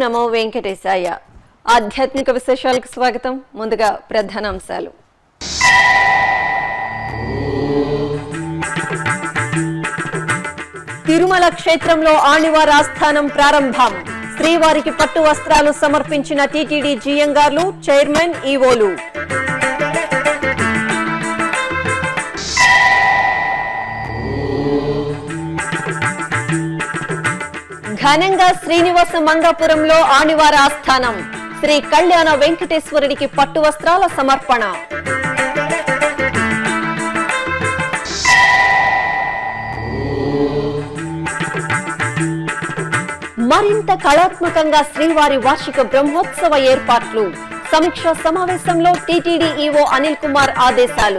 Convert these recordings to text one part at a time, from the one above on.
నమో వెంకటేశాయ ఆధ్యాత్మిక విశేషాలకు స్వాగతం ముందుగా ప్రధానాంశాలు తిరుమల క్షేత్రంలో ఆణివార ఆస్థానం ప్రారంభం శ్రీవారికి పట్టు వస్త్రాలు సమర్పించిన టీటీడీ జీఎంగార్లు చైర్మన్ ఈవోలు ఘనంగా శ్రీనివాస మంగాపురంలో ఆణివార ఆస్థానం శ్రీ కళ్యాణ వెంకటేశ్వరుడికి పట్టు వస్త్రాల సమర్పణ మరింత కళాత్మకంగా శ్రీవారి వార్షిక బ్రహ్మోత్సవ ఏర్పాట్లు సమీక్షా సమావేశంలో టీటీడీ ఈవో అనిల్ కుమార్ ఆదేశాలు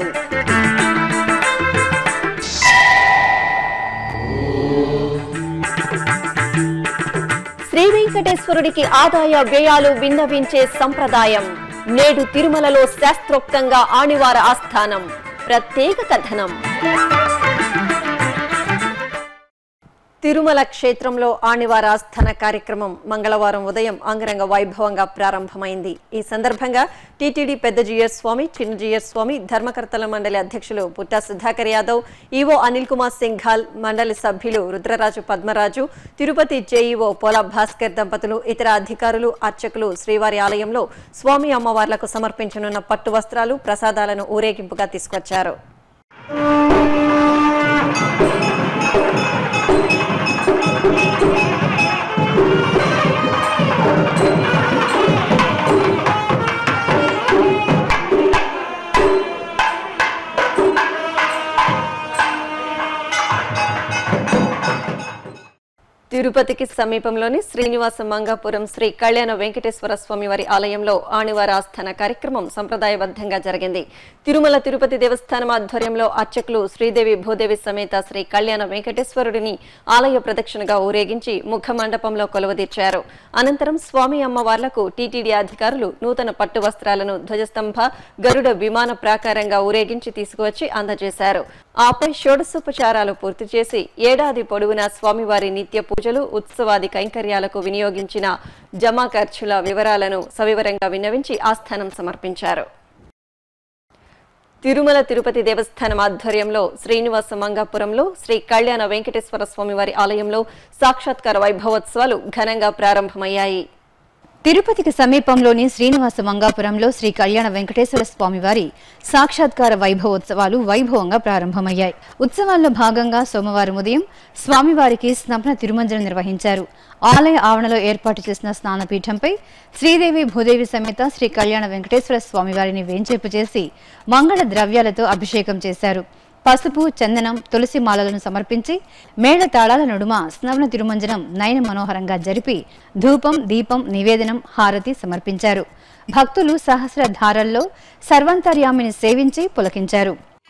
శ్రీ వెంకటేశ్వరుడికి ఆదాయ వ్యయాలు విన్నవించే సంప్రదాయం నేడు తిరుమలలో శాస్త్రోక్తంగా ఆణివార ఆస్థానం ప్రత్యేక కథనం తిరుమల క్షేత్రంలో ఆణివార ఆస్థాన కార్యక్రమం మంగళవారం ఉదయం అంగరంగ వైభవంగా ప్రారంభమైంది ఈ సందర్భంగా టీటీడీ పెద్ద జీఎస్ స్వామి చిన్న జీఎస్ స్వామి ధర్మకర్తల మండలి అధ్యక్షులు పుట్టా సుధాకర్ యాదవ్ ఈవో అనిల్ కుమార్ సింఘాల్ మండలి సభ్యులు రుద్రరాజు పద్మరాజు తిరుపతి జేఈఓ పోల భాస్కర్ దంపతులు ఇతర అధికారులు అర్చకులు శ్రీవారి ఆలయంలో స్వామి అమ్మవార్లకు సమర్పించనున్న పట్టు వస్త్రాలు ప్రసాదాలను ఊరేగింపుగా తీసుకొచ్చారు తిరుపతికి సమీపంలోని శ్రీనివాస మంగాపురం శ్రీ కళ్యాణ వెంకటేశ్వర స్వామి వారి ఆలయంలో ఆణివార ఆస్థాన కార్యక్రమం సంప్రదాయబద్ధంగా జరిగింది తిరుమల తిరుపతి దేవస్థానం ఆధ్వర్యంలో అర్చకులు శ్రీదేవి భూదేవి సమేత శ్రీ కళ్యాణ వెంకటేశ్వరుడిని ఆలయ ప్రదక్షిణగా ఊరేగించి ముఖ మండపంలో కొలువుదీర్చారు అనంతరం స్వామి అమ్మవార్లకు టీటీడీ అధికారులు నూతన పట్టు వస్త్రాలను ధ్వజస్తంభ గరుడ విమాన ప్రాకారంగా ఊరేగించి తీసుకువచ్చి అందజేశారు ఆపై షోడశోపచారాలు పూర్తి చేసి ఏడాది పొడవునా స్వామివారి నిత్య పూజలు ఉత్సవాది కైంకర్యాలకు వినియోగించిన జమా ఖర్చుల వివరాలను సవివరంగా విన్నవించి ఆస్థానం సమర్పించారు తిరుమల తిరుపతి దేవస్థానం ఆధ్వర్యంలో శ్రీనివాస మంగాపురంలో శ్రీ కళ్యాణ వెంకటేశ్వర స్వామివారి ఆలయంలో సాక్షాత్కార వైభవోత్సవాలు ఘనంగా ప్రారంభమయ్యాయి తిరుపతికి సమీపంలోని శ్రీనివాస మంగాపురంలో శ్రీ కళ్యాణ వెంకటేశ్వర స్వామివారి సాక్షాత్కార వైభవోత్సవాలు వైభవంగా ప్రారంభమయ్యాయి ఉత్సవాల్లో భాగంగా సోమవారం ఉదయం స్వామివారికి స్నపన తిరుమంజనం నిర్వహించారు ఆలయ ఆవరణలో ఏర్పాటు చేసిన స్నానపీఠంపై శ్రీదేవి భూదేవి సమేత శ్రీ కళ్యాణ వెంకటేశ్వర స్వామివారిని వేంచేపు చేసి మంగళ ద్రవ్యాలతో అభిషేకం చేశారు పసుపు చందనం తులసి మాలలను సమర్పించి మేళ తాళాల నడుమ స్నవన తిరుమంజనం నయన మనోహరంగా జరిపి ధూపం దీపం నివేదనం హారతి సమర్పించారు భక్తులు సహస్ర ధారల్లో సర్వంతర్యామిని సేవించి పులకించారు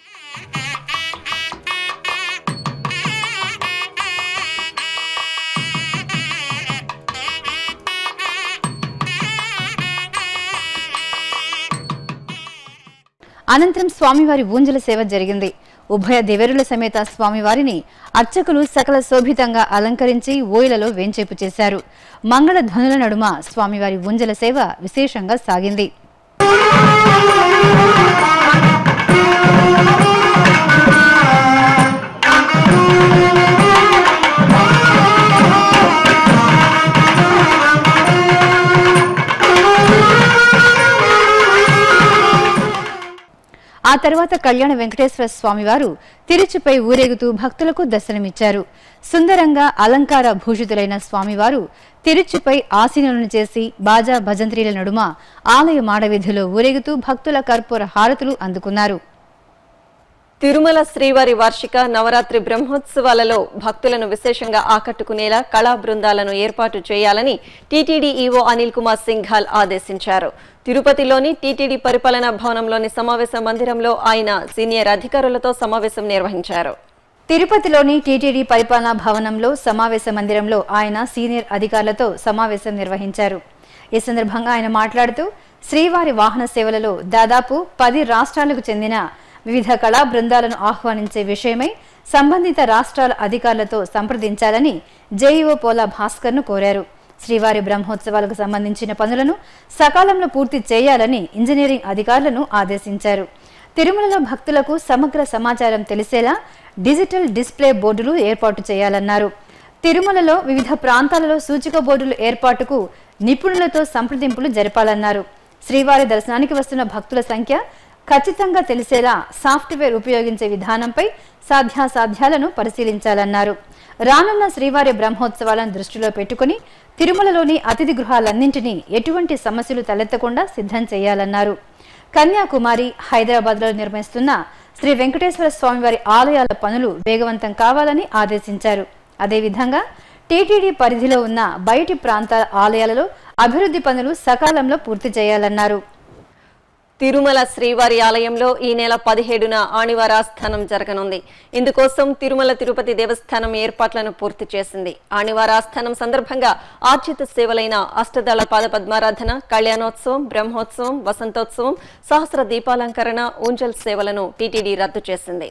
అనంతరం స్వామివారి ఊంజల సేవ జరిగింది ఉభయ దేవరుల సమేత స్వామివారిని అర్చకులు సకల శోభితంగా అలంకరించి ఓయిలలో వేంచేపు చేశారు మంగళ ధ్వనుల నడుమ స్వామివారి ఊంజల సేవ విశేషంగా సాగింది ఆ తర్వాత కళ్యాణ వెంకటేశ్వర స్వామివారు తిరుచిపై ఊరేగుతూ భక్తులకు దర్శనమిచ్చారు సుందరంగా అలంకార భూషితులైన స్వామివారు తిరుచిపై ఆసీనులను చేసి బాజా భజంత్రీల నడుమ ఆలయ మాడవీధిలో ఊరేగుతూ భక్తుల కర్పూర హారతులు అందుకున్నారు తిరుమల శ్రీవారి వార్షిక నవరాత్రి బ్రహ్మోత్సవాలలో భక్తులను విశేషంగా ఆకట్టుకునేలా కళా బృందాలను ఏర్పాటు చేయాలని టీటీడీ ఈవో అనిల్ కుమార్ సింఘాల్ ఆదేశించారు తిరుపతిలోని టీటీడీ పరిపాలనా భవనంలోని సమావేశ మందిరంలో ఆయన సీనియర్ అధికారులతో సమావేశం నిర్వహించారు తిరుపతిలోని టీటీడీ పరిపాలనా భవనంలో సమావేశ మందిరంలో ఆయన సీనియర్ అధికారులతో సమావేశం నిర్వహించారు ఈ సందర్భంగా ఆయన మాట్లాడుతూ శ్రీవారి వాహన సేవలలో దాదాపు పది రాష్ట్రాలకు చెందిన వివిధ కళా బృందాలను ఆహ్వానించే విషయమై సంబంధిత రాష్ట్రాల అధికారులతో సంప్రదించాలని జేఈఓ పోలా భాస్కర్ను కోరారు శ్రీవారి బ్రహ్మోత్సవాలకు సంబంధించిన పనులను సకాలంలో పూర్తి చేయాలని ఇంజనీరింగ్ అధికారులను ఆదేశించారు తిరుమలలో భక్తులకు సమగ్ర సమాచారం తెలిసేలా డిజిటల్ డిస్ప్లే బోర్డులు ఏర్పాటు చేయాలన్నారు తిరుమలలో వివిధ ప్రాంతాలలో సూచిక బోర్డుల ఏర్పాటుకు నిపుణులతో సంప్రదింపులు జరపాలన్నారు శ్రీవారి దర్శనానికి వస్తున్న భక్తుల సంఖ్య ఖచ్చితంగా తెలిసేలా సాఫ్ట్వేర్ ఉపయోగించే విధానంపై సాధ్యాసాధ్యాలను పరిశీలించాలన్నారు రానున్న శ్రీవారి బ్రహ్మోత్సవాలను దృష్టిలో పెట్టుకుని తిరుమలలోని అతిథి గృహాలన్నింటినీ ఎటువంటి సమస్యలు తలెత్తకుండా సిద్ధం చేయాలన్నారు కన్యాకుమారి హైదరాబాద్లో నిర్మిస్తున్న శ్రీ వెంకటేశ్వర స్వామివారి ఆలయాల పనులు వేగవంతం కావాలని ఆదేశించారు అదేవిధంగా టీటీడీ పరిధిలో ఉన్న బయటి ప్రాంతాల ఆలయాలలో అభివృద్ధి పనులు సకాలంలో పూర్తి చేయాలన్నారు తిరుమల శ్రీవారి ఆలయంలో ఈ నెల పదిహేడున ఆణివారాస్థానం జరగనుంది ఇందుకోసం తిరుమల తిరుపతి దేవస్థానం ఏర్పాట్లను పూర్తి చేసింది ఆణివారాస్థానం సందర్భంగా ఆర్జిత సేవలైన అష్టదళ పాద పద్మారాధన కళ్యాణోత్సవం బ్రహ్మోత్సవం వసంతోత్సవం సహస్ర దీపాలంకరణ ఊంజల్ సేవలను టీటీడీ రద్దు చేసింది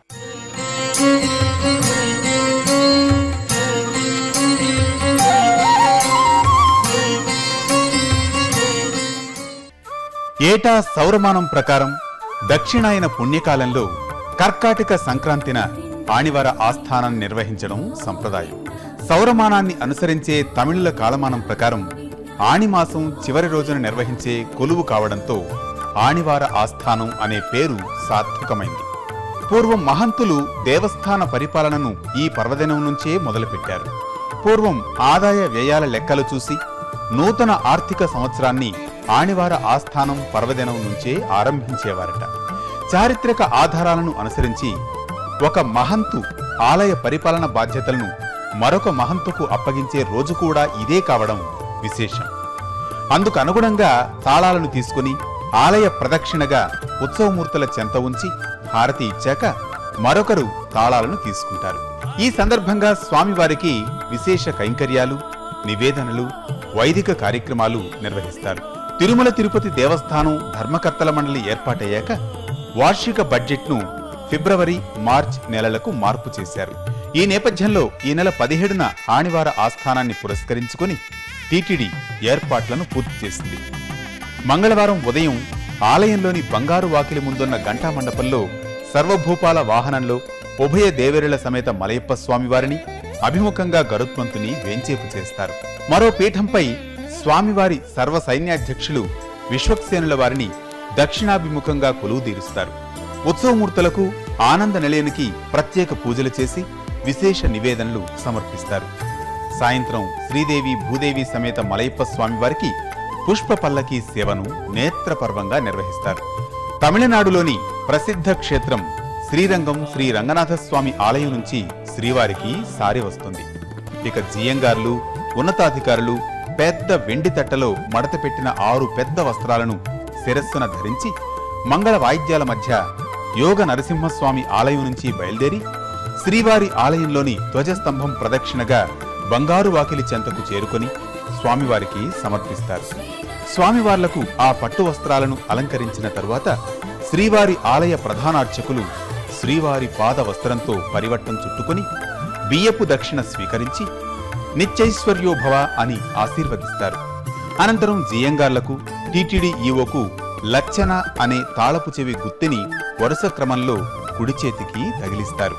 ఏటా సౌరమానం ప్రకారం దక్షిణాయన పుణ్యకాలంలో కర్కాటక సంక్రాంతిన ఆణివార ఆస్థానాన్ని నిర్వహించడం సంప్రదాయం సౌరమానాన్ని అనుసరించే తమిళుల కాలమానం ప్రకారం ఆణిమాసం చివరి రోజున నిర్వహించే కొలువు కావడంతో ఆణివార ఆస్థానం అనే పేరు సార్థకమైంది పూర్వం మహంతులు దేవస్థాన పరిపాలనను ఈ పర్వదినం నుంచే మొదలుపెట్టారు పూర్వం ఆదాయ వ్యయాల లెక్కలు చూసి నూతన ఆర్థిక సంవత్సరాన్ని ఆణివార ఆస్థానం పర్వదినం నుంచే ఆరంభించేవారట చారిత్రక ఆధారాలను అనుసరించి ఒక మహంతు ఆలయ పరిపాలన బాధ్యతలను మరొక మహంతుకు అప్పగించే రోజు కూడా ఇదే కావడం విశేషం అందుకు అనుగుణంగా తాళాలను తీసుకుని ఆలయ ప్రదక్షిణగా ఉత్సవమూర్తుల చెంత ఉంచి హారతి ఇచ్చాక మరొకరు తాళాలను తీసుకుంటారు ఈ సందర్భంగా స్వామివారికి విశేష కైంకర్యాలు నివేదనలు వైదిక కార్యక్రమాలు నిర్వహిస్తారు తిరుమల తిరుపతి దేవస్థానం ధర్మకర్తల మండలి ఏర్పాటయ్యాక వార్షిక బడ్జెట్ను ఫిబ్రవరి మార్చ్ నెలలకు మార్పు చేశారు ఈ నేపథ్యంలో ఈ నెల పదిహేడున ఆణివార ఆస్థానాన్ని పురస్కరించుకొని టీటీడీ ఏర్పాట్లను పూర్తి చేసింది మంగళవారం ఉదయం ఆలయంలోని బంగారు వాకిలి ముందున్న ఘంటా మండపంలో సర్వభూపాల వాహనంలో ఉభయ దేవేరుల సమేత మలయప్ప స్వామివారిని అభిముఖంగా గరుత్మంతుని వేంచేపు చేస్తారు మరో పీఠంపై స్వామివారి సర్వ సైన్యాధ్యక్షులు విశ్వక్సేనుల వారిని దక్షిణాభిముఖంగా కొలువుదీరుస్తారు ఉత్సవమూర్తులకు ఆనంద నిలయానికి ప్రత్యేక పూజలు చేసి విశేష నివేదనలు సమర్పిస్తారు సాయంత్రం శ్రీదేవి భూదేవి సమేత మలయప్ప స్వామివారికి పుష్ప పల్లకి సేవను నేత్రపర్వంగా నిర్వహిస్తారు తమిళనాడులోని ప్రసిద్ధ క్షేత్రం శ్రీరంగం శ్రీ రంగనాథ స్వామి ఆలయం నుంచి శ్రీవారికి సారి వస్తుంది ఇక జియంగార్లు ఉన్నతాధికారులు పెద్ద వెండి తట్టలో మడత పెట్టిన ఆరు పెద్ద వస్త్రాలను శిరస్సున ధరించి మంగళ వాయిద్యాల మధ్య యోగ నరసింహస్వామి ఆలయం నుంచి బయలుదేరి శ్రీవారి ఆలయంలోని ధ్వజస్తంభం ప్రదక్షిణగా బంగారు వాకిలి చెంతకు చేరుకొని స్వామివారికి సమర్పిస్తారు స్వామివార్లకు ఆ పట్టు వస్త్రాలను అలంకరించిన తరువాత శ్రీవారి ఆలయ ప్రధానార్చకులు శ్రీవారి పాద వస్త్రంతో పరివట్టం చుట్టుకొని బియ్యపు దక్షిణ స్వీకరించి నిత్యైశ్వర్యోభవ అని ఆశీర్వదిస్తారు అనంతరం జియంగార్లకు టీటీడీ ఈవోకు లచ్చన అనే తాళపు చెవి గుత్తిని వరుస క్రమంలో కుడి చేతికి తగిలిస్తారు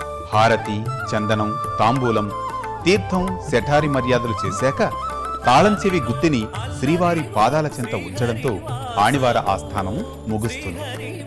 హారతి చందనం తాంబూలం తీర్థం శఠారి మర్యాదలు చేశాక తాళం చెవి గుత్తిని శ్రీవారి పాదాల చెంత ఉంచడంతో ఆణివార ఆస్థానం ముగుస్తుంది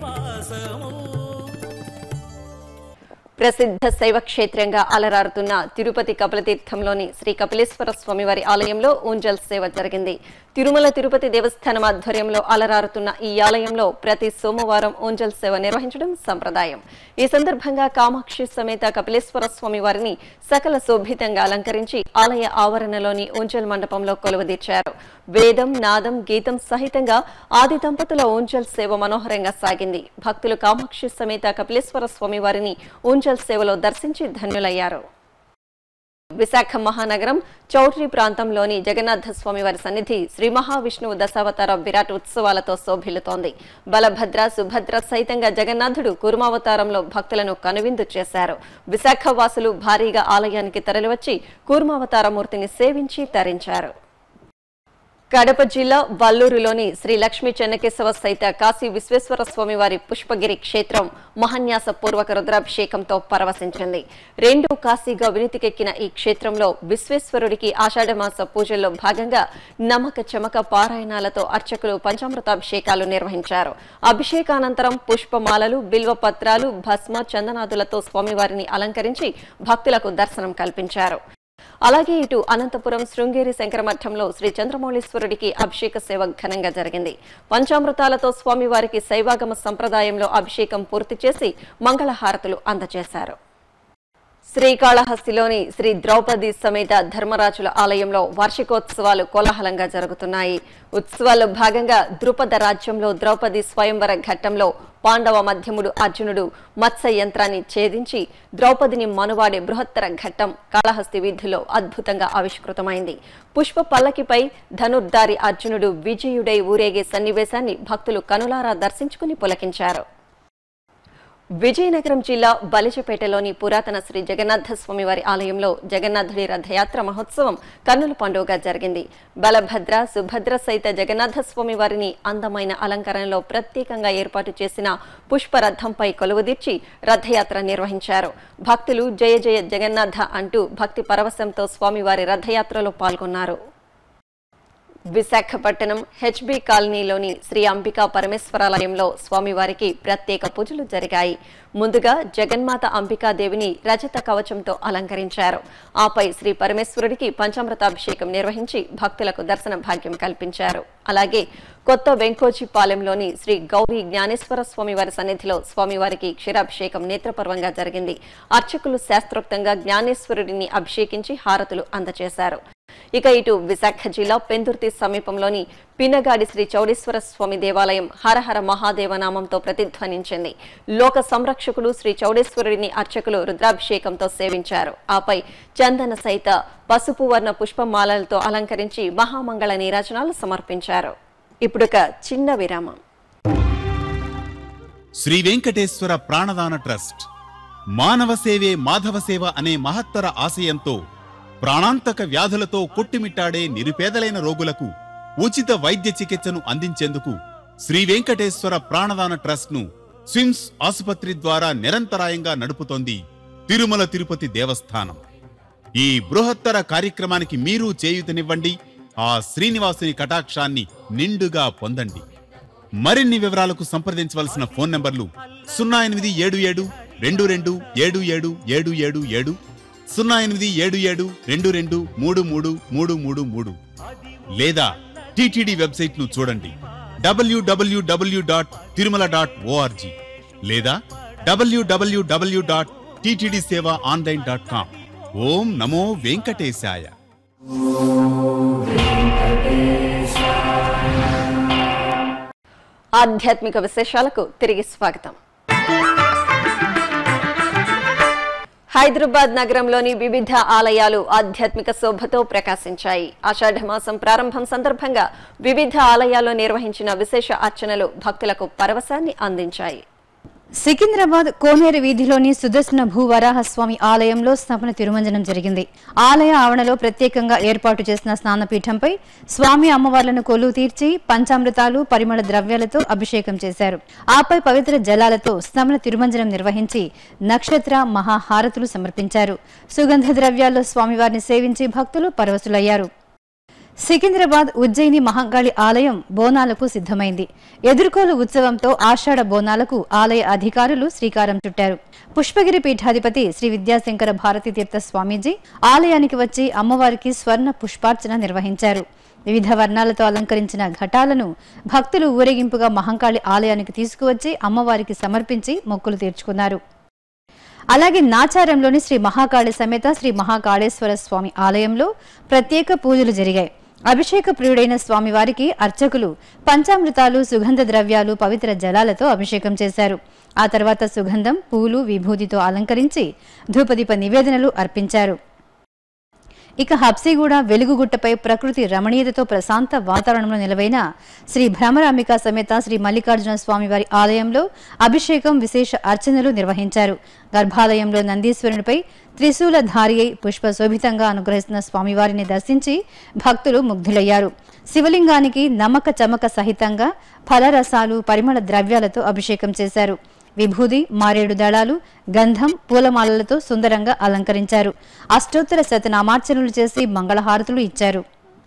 ప్రసిద్ధ శైవ క్షేత్రంగా అలరారుతున్న తిరుపతి కపిలతీర్థంలోని శ్రీ కపిలేశ్వర స్వామివారి ఆలయంలో ఊంజల్ సేవ జరిగింది తిరుమల తిరుపతి దేవస్థానం ఆధ్వర్యంలో అలరారుతున్న ఈ ఆలయంలో ప్రతి సోమవారం ఊంజల్ సేవ నిర్వహించడం సంప్రదాయం ఈ సందర్భంగా కామాక్షి సమేత కపిలేశ్వర స్వామి వారిని సకల శోభితంగా అలంకరించి ఆలయ ఆవరణలోని ఊంజల్ మండపంలో కొలువుదీర్చారు వేదం నాదం గీతం సహితంగా ఆది దంపతుల ఊంజల్ సేవ మనోహరంగా సాగింది భక్తులు కామాక్షి సమేత కపిలేశ్వర స్వామి వారిని ఊంజల్ సేవలో దర్శించి ధన్యులయ్యారు విశాఖ మహానగరం చౌట్రీ ప్రాంతంలోని జగన్నాథ స్వామి వారి సన్నిధి శ్రీ మహావిష్ణువు దశావతార విరాట్ ఉత్సవాలతో శోభిల్లుతోంది బలభద్ర సుభద్ర సైతంగా జగన్నాథుడు కూర్మావతారంలో భక్తులను కనువిందు చేశారు విశాఖ వాసులు భారీగా ఆలయానికి తరలివచ్చి కూర్మావతార మూర్తిని సేవించి తరించారు కడప జిల్లా వల్లూరులోని శ్రీ లక్ష్మీ చెన్నకేశవ సైత కాశీ విశ్వేశ్వర స్వామి వారి పుష్పగిరి క్షేత్రం మహాన్యాస పూర్వక రుద్రాభిషేకంతో పరవశించింది రెండో కాశీగా వినితికెక్కిన ఈ క్షేత్రంలో విశ్వేశ్వరుడికి ఆషాఢమాస పూజల్లో భాగంగా నమక చమక పారాయణాలతో అర్చకులు పంచామృతాభిషేకాలు నిర్వహించారు అభిషేకానంతరం పుష్పమాలలు బిల్వ పత్రాలు భస్మ చందనాదులతో స్వామివారిని అలంకరించి భక్తులకు దర్శనం కల్పించారు అలాగే ఇటు అనంతపురం శృంగేరి శంకరమఠంలో శ్రీ చంద్రమౌళీశ్వరుడికి అభిషేక సేవ ఘనంగా జరిగింది పంచామృతాలతో స్వామివారికి శైవాగమ సంప్రదాయంలో అభిషేకం పూర్తి చేసి మంగళహారతులు అందజేశారు శ్రీకాళహస్తిలోని శ్రీ ద్రౌపది సమేత ధర్మరాజుల ఆలయంలో వార్షికోత్సవాలు కోలాహలంగా జరుగుతున్నాయి ఉత్సవాల్లో భాగంగా ద్రుపద రాజ్యంలో ద్రౌపది స్వయంవర ఘట్టంలో పాండవ మధ్యముడు అర్జునుడు మత్స్య యంత్రాన్ని ఛేదించి ద్రౌపదిని మనువాడే బృహత్తర ఘట్టం కాళహస్తి వీధుల్లో అద్భుతంగా ఆవిష్కృతమైంది పుష్ప పల్లకిపై ధనుర్ధారి అర్జునుడు విజయుడై ఊరేగే సన్నివేశాన్ని భక్తులు కనులారా దర్శించుకుని పులకించారు విజయనగరం జిల్లా బలిజపేటలోని పురాతన శ్రీ జగన్నాథ స్వామివారి ఆలయంలో జగన్నాథుడి రథయాత్ర మహోత్సవం కన్నుల పండుగగా జరిగింది బలభద్ర సుభద్ర సహిత జగన్నాథ స్వామి వారిని అందమైన అలంకరణలో ప్రత్యేకంగా ఏర్పాటు చేసిన పుష్పరథంపై కొలువుదీర్చి రథయాత్ర నిర్వహించారు భక్తులు జయ జయ జగన్నాథ అంటూ భక్తి పరవశంతో స్వామివారి రథయాత్రలో పాల్గొన్నారు విశాఖపట్నం హెచ్బి కాలనీలోని శ్రీ అంబికా పరమేశ్వరాలయంలో స్వామివారికి ప్రత్యేక పూజలు జరిగాయి ముందుగా జగన్మాత అంబికాదేవిని రజత కవచంతో అలంకరించారు ఆపై శ్రీ పరమేశ్వరుడికి పంచామృతాభిషేకం నిర్వహించి భక్తులకు దర్శన భాగ్యం కల్పించారు అలాగే కొత్త వెంకోజీపాలెంలోని శ్రీ గౌరీ జ్ఞానేశ్వర స్వామి వారి సన్నిధిలో స్వామివారికి క్షీరాభిషేకం నేత్రపర్వంగా జరిగింది అర్చకులు శాస్త్రోక్తంగా జ్ఞానేశ్వరుడిని అభిషేకించి హారతులు అందజేశారు ఇక ఇటు విశాఖ జిల్లా పెందుర్తి సమీపంలోని పినగాడి శ్రీ చౌడేశ్వర స్వామి దేవాలయం హరహర మహాదేవ నామంతో ప్రతిధ్వనించింది లోక సంరక్షకుడు శ్రీ చౌడేశ్వరుడిని అర్చకులు రుద్రాభిషేకంతో సేవించారు ఆపై చందన సహిత పసుపు వర్ణ పుష్పమాలలతో అలంకరించి మహామంగళ నీరాజనాలు సమర్పించారు ఇప్పుడొక చిన్న విరామం శ్రీ వెంకటేశ్వర ప్రాణదాన ట్రస్ట్ మానవ సేవే మాధవ సేవ అనే మహత్తర ఆశయంతో ప్రాణాంతక వ్యాధులతో కొట్టుమిట్టాడే నిరుపేదలైన రోగులకు ఉచిత వైద్య చికిత్సను అందించేందుకు శ్రీ వెంకటేశ్వర ప్రాణదాన ట్రస్ట్ ను స్విమ్స్ ఆసుపత్రి ద్వారా నిరంతరాయంగా నడుపుతోంది తిరుమల తిరుపతి దేవస్థానం ఈ బృహత్తర కార్యక్రమానికి మీరు చేయూతనివ్వండి ఆ శ్రీనివాసుని కటాక్షాన్ని నిండుగా పొందండి మరిన్ని వివరాలకు సంప్రదించవలసిన ఫోన్ నంబర్లు సున్నా ఎనిమిది ఏడు ఏడు రెండు రెండు ఏడు ఏడు ఏడు ఏడు ఏడు సున్నా ఎనిమిది ఏడు ఏడు రెండు రెండు మూడు మూడు మూడు మూడు మూడు లేదా టిటిడి వెబ్సైట్ ను చూడండి W W W dot Tirumala dot O R G లేదా W W W dot TTD seva online dot com ఓం నమో వెంకటేశాయ ఆధ్యాత్మిక విశేషాలకు తిరిగి స్వాగతం హైదరాబాద్ నగరంలోని వివిధ ఆలయాలు ఆధ్యాత్మిక శోభతో ప్రకాశించాయి ఆషాఢమాసం ప్రారంభం సందర్భంగా వివిధ ఆలయాల్లో నిర్వహించిన విశేష అర్చనలు భక్తులకు పరవశాన్ని అందించాయి సికింద్రాబాద్ కోనేరు వీధిలోని సుదర్శన భూవరాహస్వామి ఆలయంలో స్నపన తిరుమంజనం జరిగింది ఆలయ ఆవరణలో ప్రత్యేకంగా ఏర్పాటు చేసిన స్నానపీఠంపై స్వామి అమ్మవార్లను కొలువు తీర్చి పంచామృతాలు పరిమళ ద్రవ్యాలతో అభిషేకం చేశారు ఆపై పవిత్ర జలాలతో స్నపన తిరుమంజనం నిర్వహించి నక్షత్ర మహాహారతులు సమర్పించారు సుగంధ ద్రవ్యాల్లో స్వామివారిని సేవించి భక్తులు పరవశులయ్యారు సికింద్రాబాద్ ఉజ్జయిని మహంకాళి ఆలయం బోనాలకు సిద్ధమైంది ఎదుర్కోలు ఉత్సవంతో ఆషాఢ బోనాలకు ఆలయ అధికారులు శ్రీకారం చుట్టారు పుష్పగిరి పీఠాధిపతి శ్రీ విద్యాశంకర భారతీ తీర్థ స్వామీజీ ఆలయానికి వచ్చి అమ్మవారికి స్వర్ణ పుష్పార్చన నిర్వహించారు వివిధ వర్ణాలతో అలంకరించిన ఘటాలను భక్తులు ఊరేగింపుగా మహంకాళి ఆలయానికి తీసుకువచ్చి అమ్మవారికి సమర్పించి మొక్కులు తీర్చుకున్నారు అలాగే నాచారంలోని శ్రీ మహాకాళి సమేత శ్రీ మహాకాళేశ్వర స్వామి ఆలయంలో ప్రత్యేక పూజలు జరిగాయి అభిషేక ప్రియుడైన స్వామివారికి అర్చకులు పంచామృతాలు సుగంధ ద్రవ్యాలు పవిత్ర జలాలతో అభిషేకం చేశారు ఆ తర్వాత సుగంధం పూలు విభూతితో అలంకరించి ధూపదీప నివేదనలు అర్పించారు ఇక హబ్సిగూడ వెలుగుగుట్టపై ప్రకృతి రమణీయతతో ప్రశాంత వాతావరణంలో నిలవైన శ్రీ భ్రమరాంబిక సమేత శ్రీ మల్లికార్జున స్వామివారి ఆలయంలో అభిషేకం విశేష అర్చనలు నిర్వహించారు గర్భాలయంలో నందీశ్వరునిపై త్రిశూలధారి అయి పుష్ప శోభితంగా అనుగ్రహిస్తున్న స్వామివారిని దర్శించి భక్తులు ముగ్ధులయ్యారు శివలింగానికి నమ్మక చమక సహితంగా ఫలరసాలు పరిమళ ద్రవ్యాలతో అభిషేకం చేశారు విభూది మారేడు దళాలు గంధం పూలమాలలతో సుందరంగా అలంకరించారు అష్టోత్తర శతనామార్చనలు చేసి మంగళహారతులు ఇచ్చారు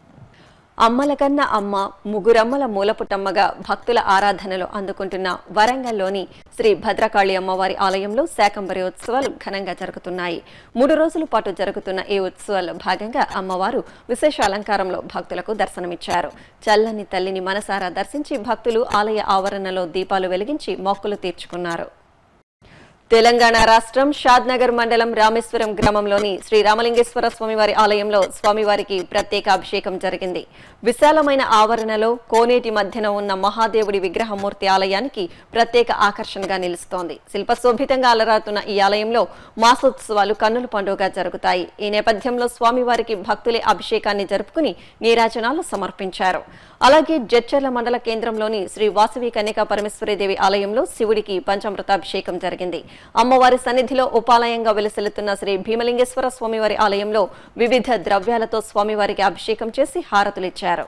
అమ్మల కన్న అమ్మ ముగురమ్మల మూలపుటమ్మగా భక్తుల ఆరాధనలు అందుకుంటున్న వరంగల్లోని శ్రీ భద్రకాళి అమ్మవారి ఆలయంలో శాకంబరి ఉత్సవాలు ఘనంగా జరుగుతున్నాయి మూడు రోజుల పాటు జరుగుతున్న ఈ ఉత్సవాల్లో భాగంగా అమ్మవారు విశేష అలంకారంలో భక్తులకు దర్శనమిచ్చారు చల్లని తల్లిని మనసారా దర్శించి భక్తులు ఆలయ ఆవరణలో దీపాలు వెలిగించి మొక్కులు తీర్చుకున్నారు తెలంగాణ రాష్ట్రం షాద్నగర్ మండలం రామేశ్వరం గ్రామంలోని శ్రీ రామలింగేశ్వర స్వామివారి ఆలయంలో స్వామివారికి ప్రత్యేక అభిషేకం జరిగింది విశాలమైన ఆవరణలో కోనేటి మధ్యన ఉన్న మహాదేవుడి విగ్రహమూర్తి ఆలయానికి ప్రత్యేక ఆకర్షణగా నిలుస్తోంది శిల్పశోభితంగా అలరాతున్న ఈ ఆలయంలో మాసోత్సవాలు కన్నుల పండుగగా జరుగుతాయి ఈ నేపథ్యంలో స్వామివారికి భక్తులే అభిషేకాన్ని జరుపుకుని నీరాజనాలు సమర్పించారు అలాగే జడ్చర్ల మండల కేంద్రంలోని శ్రీ వాసవి కన్యకా పరమేశ్వరీదేవి ఆలయంలో శివుడికి పంచామృతాభిషేకం జరిగింది అమ్మవారి సన్నిధిలో ఉపాలయంగా వెలసిల్లుతున్న శ్రీ భీమలింగేశ్వర స్వామివారి ఆలయంలో వివిధ ద్రవ్యాలతో స్వామివారికి అభిషేకం చేసి హారతులిచ్చారు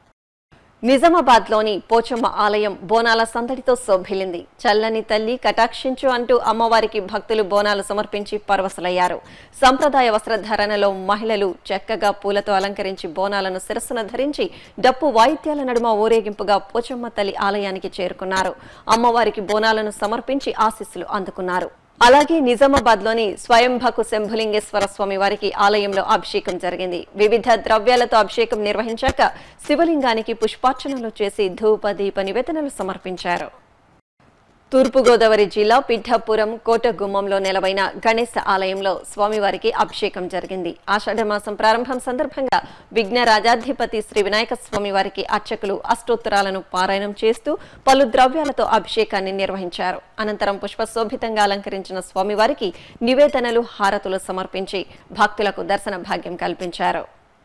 నిజామాబాద్ లోని పోచమ్మ ఆలయం బోనాల సందడితో శోభిల్లింది చల్లని తల్లి కటాక్షించు అంటూ అమ్మవారికి భక్తులు బోనాలు సమర్పించి పరవశలయ్యారు సంప్రదాయ వస్త్రధారణలో మహిళలు చక్కగా పూలతో అలంకరించి బోనాలను శిరస్సున ధరించి డప్పు వాయిద్యాల నడుమ ఊరేగింపుగా పోచమ్మ తల్లి ఆలయానికి చేరుకున్నారు అమ్మవారికి బోనాలను సమర్పించి ఆశీస్సులు అందుకున్నారు అలాగే నిజామాబాద్ లోని స్వయంభకు శంభులింగేశ్వర స్వామి వారికి ఆలయంలో అభిషేకం జరిగింది వివిధ ద్రవ్యాలతో అభిషేకం నిర్వహించాక శివలింగానికి పుష్పార్చనలు చేసి ధూప దీప నివేదనలు సమర్పించారు తూర్పుగోదావరి జిల్లా పిఠాపురం కోటగుమ్మంలో నెలవైన గణేశ ఆలయంలో స్వామివారికి అభిషేకం జరిగింది ఆషాఢమాసం ప్రారంభం సందర్భంగా విఘ్న రాజాధిపతి శ్రీ వినాయక స్వామివారికి అర్చకులు అష్టోత్తరాలను పారాయణం చేస్తూ పలు ద్రవ్యాలతో అభిషేకాన్ని నిర్వహించారు అనంతరం పుష్పశోభితంగా అలంకరించిన స్వామివారికి నివేదనలు హారతులు సమర్పించి భక్తులకు దర్శన భాగ్యం కల్పించారు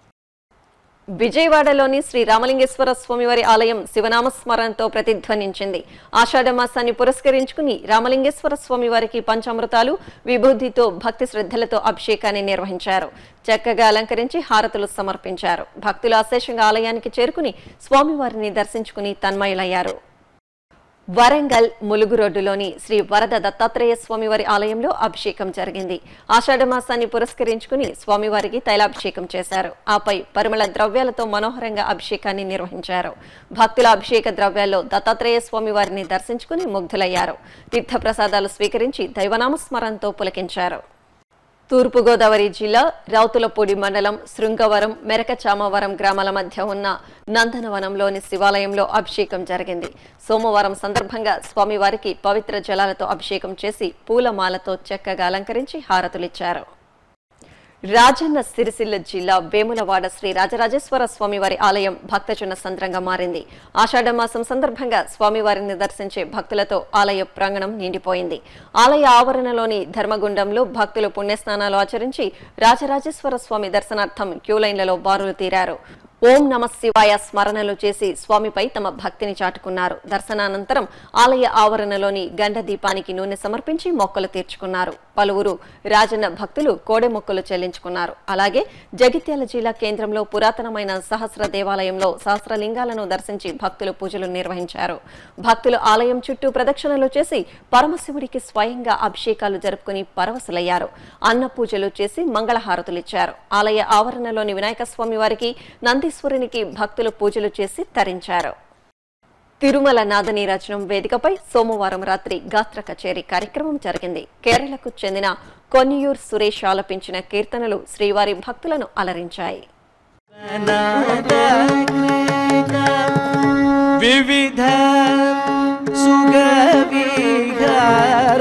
విజయవాడలోని శ్రీ రామలింగేశ్వర స్వామివారి ఆలయం శివనామస్మరణతో ప్రతిధ్వనించింది ఆషాఢ మాసాన్ని పురస్కరించుకుని రామలింగేశ్వర స్వామివారికి పంచామృతాలు విభూతితో భక్తి శ్రద్ధలతో అభిషేకాన్ని నిర్వహించారు చక్కగా అలంకరించి హారతులు సమర్పించారు భక్తులు అశేషంగా ఆలయానికి చేరుకుని స్వామివారిని దర్శించుకుని తన్మయులయ్యారు వరంగల్ ములుగు రోడ్డులోని శ్రీ వరద దత్తాత్రేయ స్వామివారి ఆలయంలో అభిషేకం జరిగింది ఆషాఢ మాసాన్ని పురస్కరించుకుని స్వామివారికి తైలాభిషేకం చేశారు ఆపై పరిమళ ద్రవ్యాలతో మనోహరంగా అభిషేకాన్ని నిర్వహించారు భక్తుల అభిషేక ద్రవ్యాల్లో దత్తాత్రేయ స్వామివారిని దర్శించుకుని ముగ్ధులయ్యారు తీర్థప్రసాదాలు స్వీకరించి దైవనామస్మరణతో పులకించారు తూర్పుగోదావరి జిల్లా రౌతులపూడి మండలం శృంగవరం మెరకచామవరం గ్రామాల మధ్య ఉన్న నందనవనంలోని శివాలయంలో అభిషేకం జరిగింది సోమవారం సందర్భంగా స్వామివారికి పవిత్ర జలాలతో అభిషేకం చేసి పూలమాలతో చక్కగా అలంకరించి హారతులిచ్చారు రాజన్న సిరిసిల్ల జిల్లా వేములవాడ శ్రీ రాజరాజేశ్వర స్వామివారి ఆలయం భక్తజన సంద్రంగా మారింది ఆషాఢ మాసం సందర్భంగా స్వామివారిని దర్శించే భక్తులతో ఆలయ ప్రాంగణం నిండిపోయింది ఆలయ ఆవరణలోని ధర్మగుండంలో భక్తులు పుణ్యస్నానాలు ఆచరించి రాజరాజేశ్వర స్వామి దర్శనార్థం క్యూలైన్లలో బారులు తీరారు ఓం నమ శివాయ స్మరణలు చేసి స్వామిపై తమ భక్తిని చాటుకున్నారు దర్శనానంతరం ఆలయ ఆవరణలోని గండ దీపానికి నూనె సమర్పించి మొక్కలు తీర్చుకున్నారు పలువురు రాజన్న భక్తులు కోడె మొక్కలు చెల్లించుకున్నారు అలాగే జగిత్యాల జిల్లా కేంద్రంలో పురాతనమైన సహస్ర దేవాలయంలో సహస్రలింగాలను దర్శించి భక్తులు పూజలు నిర్వహించారు భక్తులు ఆలయం చుట్టూ ప్రదక్షిణలు చేసి పరమశివుడికి స్వయంగా అభిషేకాలు జరుపుకుని పరవశులయ్యారు అన్న పూజలు చేసి మంగళహారతులిచ్చారు ఆలయ ఆవరణలోని వినాయక స్వామి వారికి నందీశ్వరునికి భక్తులు పూజలు చేసి తరించారు తిరుమల నాదనీరాజనం వేదికపై సోమవారం రాత్రి గాత్ర కచేరీ కార్యక్రమం జరిగింది కేరళకు చెందిన కొన్నియూర్ సురేష్ ఆలపించిన కీర్తనలు శ్రీవారి భక్తులను అలరించాయి వివిధ సుగవిహార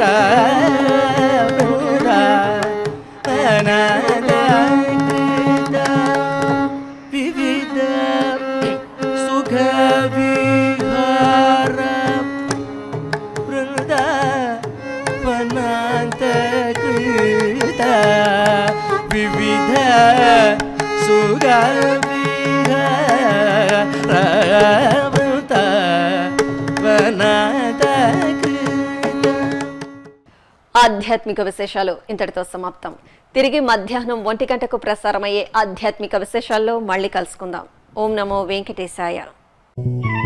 వివిధ సుగవిహార బృంద వనాంతకృత వివిధ మృగా విహారవంత వనద కృత ఆధ్యాత్మిక విశేషాలు ఇంతటితో సమాప్తం తిరిగి మధ్యాహ్నం ఒంటి గంటకు ప్రసారమయ్యే ఆధ్యాత్మిక విశేషాల్లో మళ్ళీ కలుసుకుందాం ఓం నమో వెంకటేశాయ